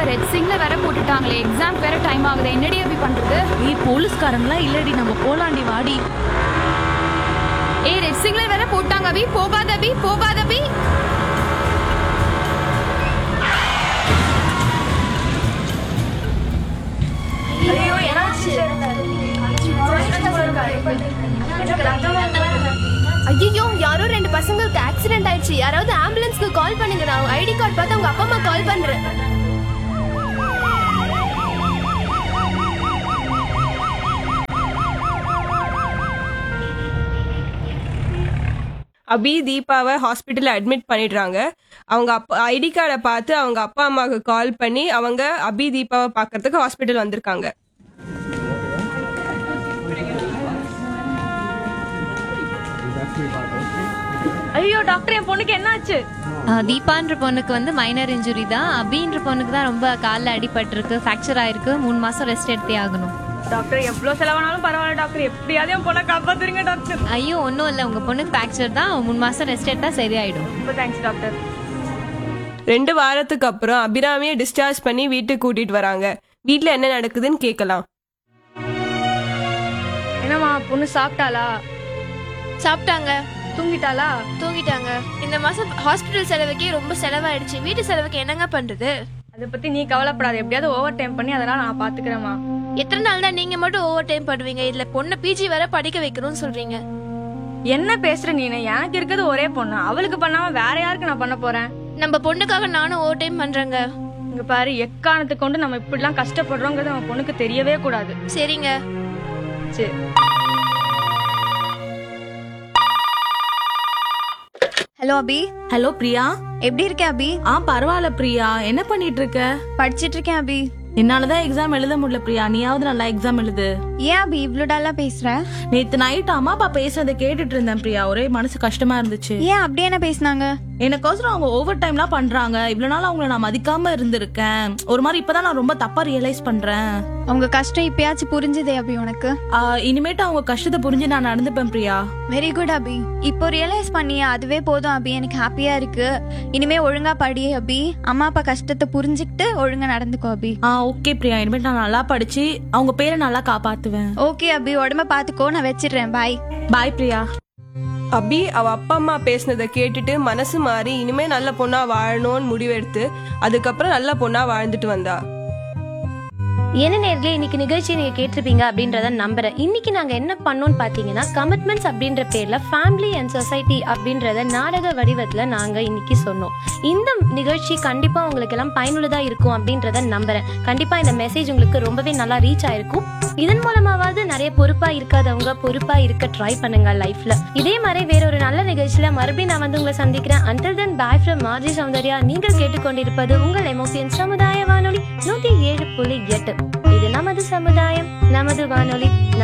red சிங்ல வேற போட்டுட்டாங்களே exam வேற time ஆகுது என்னடி அபி பண்றது ஏய் போலீஸ்காரங்களாம் இல்லடி நம்ம போலாண்டி வாடி ஏய் ரெட் சிங்ல வேற போட்டாங்க அபி போகாத அபி போகாத அபி ஐயோ யாரோ ரெண்டு பசங்களுக்கு ஆக்சிடென்ட் ஆயிடுச்சு யாராவது ஆம்புலன்ஸ்க்கு கால் பண்ணுங்க நான் ஐடி கார்டு பார்த்து அவங்க அப்பா அம்மா கால் பண்றேன் அபி தீபாவை ஹாஸ்பிட்டலில் அட்மிட் பண்ணிடுறாங்க அவங்க அப்பா ஐடி கார்டை பார்த்து அவங்க அப்பா அம்மாவுக்கு கால் பண்ணி அவங்க அபி தீபாவை பார்க்கறதுக்கு ஹாஸ்பிட்டல் வந்திருக்காங்க ஐயோ டாக்டர் என் பொண்ணுக்கு என்ன ஆச்சு ஆ, தீபான்ற பொண்ணுக்கு வந்து மைனர் இன்ஜுரி தான் அபின்ற பொண்ணுக்கு தான் ரொம்ப காலில் அடிபட்டிருக்கு ஃப்ராக்சர் ஆயிருக்கு மூணு மாசம் ரெஸ்ட் எடுத்தே ஆகணும் டாக்டர் எவ்வளவு செலவானாலும் பரவாயில்ல டாக்டர் எப்படியாவது என் பொண்ணை காப்பாத்துறீங்க டாக்டர் ஐயோ ஒன்றும் இல்லை உங்க பொண்ணுக்கு ஃப்ராக்சர் தான் மூணு மாசம் ரெஸ்ட் எடுத்தா சரியாயிடும் ரொம்ப தேங்க்ஸ் டாக்டர் ரெண்டு வாரத்துக்கு அப்புறம் அபிராமியை டிஸ்சார்ஜ் பண்ணி வீட்டுக்கு கூட்டிட்டு வராங்க வீட்டில் என்ன நடக்குதுன்னு கேட்கலாம் என்னம்மா பொண்ணு சாப்பிட்டாளா சாப்பிட்டாங்க தூங்கிட்டாளா தூங்கிட்டாங்க இந்த மாசம் ஹாஸ்பிட்டல் செலவுக்கே ரொம்ப செலவாயிடுச்சு வீட்டு செலவுக்கு என்னங்க பண்றது அதை பத்தி நீ கவலைப்படாத எப்படியாவது ஓவர் டைம் பண்ணி அதெல்லாம் நான் பாத்துக்கிறேம்மா எத்தனை நாள் தான் நீங்க மட்டும் ஓவர் டைம் பண்ணுவீங்க இதுல பொண்ணு பிஜி வர படிக்க வைக்கணும்னு சொல்றீங்க என்ன பேசுற நீ எனக்கு இருக்கிறது ஒரே பொண்ணு அவளுக்கு பண்ணாம வேற யாருக்கு நான் பண்ண போறேன் நம்ம பொண்ணுக்காக நானும் ஓவர் டைம் பண்றேங்க இங்க பாரு எக்காரணத்தை கொண்டு நம்ம இப்படிலாம் கஷ்டப்படுறோங்கிறது நம்ம பொண்ணுக்கு தெரியவே கூடாது சரிங்க சரி ஹலோ அபி ஹலோ பிரியா எப்படி இருக்க அபி ஆ பரவாயில்ல பிரியா என்ன பண்ணிட்டு இருக்க படிச்சிட்டு இருக்கேன் அபி என்னாலதான் எக்ஸாம் எழுத முடியல பிரியா நீயாவது நல்லா எக்ஸாம் எழுது ஏன் அபி இவ்ளோ டல்லா பேசுற நேத்து நைட் அம்மா அப்பா பேசுறதை கேட்டுட்டு இருந்தேன் பிரியா ஒரே மனசு கஷ்டமா இருந்துச்சு ஏன் அப்படி என்ன பேசுனாங்க எனக்கோசரம் அவங்க ஓவர் டைம்லாம் பண்றாங்க இவ்வளவு நாள் அவங்கள நான் மதிக்காம இருந்திருக்கேன் ஒரு மாதிரி இப்பதான் நான் ரொம்ப தப்பா ரியலைஸ் பண்றேன் அவங்க கஷ்டம் இப்பயாச்சும் புரிஞ்சுதே அபி உனக்கு ஆ, இனிமேட்டு அவங்க கஷ்டத்தை புரிஞ்சு நான் நடந்துப்பேன் பிரியா வெரி குட் அபி இப்போ ரியலைஸ் பண்ணியா அதுவே போதும் அபி எனக்கு ஹாப்பியா இருக்கு இனிமே ஒழுங்கா படி அபி அம்மா அப்பா கஷ்டத்தை புரிஞ்சுக்கிட்டு ஒழுங்கா நடந்துக்கோ அபி ஆ ஓகே பிரியா இனிமேட்டு நான் நல்லா படிச்சு அவங்க பேரை நல்லா காப்பாத்துவேன் ஓகே அபி உடம்ப பாத்துக்கோ நான் வச்சிடுறேன் பாய் பாய் பிரியா அபி அவ அப்பா அம்மா பேசுனதை கேட்டுட்டு மனசு மாறி இனிமே நல்ல பொண்ணா வாழணும்னு முடிவெடுத்து அதுக்கப்புறம் நல்ல பொண்ணா வாழ்ந்துட்டு வந்தா என்ன நேர்களே இன்னைக்கு நிகழ்ச்சியை நீங்க கேட்டிருப்பீங்க அப்படின்றத நம்புறேன் இன்னைக்கு நாங்க என்ன பண்ணோம்னு பாத்தீங்கன்னா கமிட்மெண்ட்ஸ் அப்படின்ற பேர்ல ஃபேமிலி அண்ட் சொசைட்டி அப்படின்றத நாடக வடிவத்துல நாங்க இன்னைக்கு சொன்னோம் இந்த நிகழ்ச்சி கண்டிப்பா உங்களுக்கு எல்லாம் பயனுள்ளதா இருக்கும் அப்படின்றத நம்புறேன் கண்டிப்பா இந்த மெசேஜ் உங்களுக்கு ரொம்பவே நல்லா ரீச் ஆயிருக்கும் இதன் மூலமாவது நிறைய பொறுப்பா இருக்காதவங்க பொறுப்பா இருக்க ட்ரை பண்ணுங்க லைஃப்ல இதே மாதிரி வேற ஒரு நல்ல நிகழ்ச்சியில மறுபடியும் நான் வந்து உங்களை சந்திக்கிறேன் அண்டர் தென் பாய் ஃப்ரம் மாஜி சௌந்தர்யா நீங்கள் கேட்டுக்கொண்டிருப்பது உங்கள் எமோசியன் சமுதாய வானொலி நூத்தி ஏழு புள்ளி எட்டு இது நமது சமுதாயம் நமது வானொலி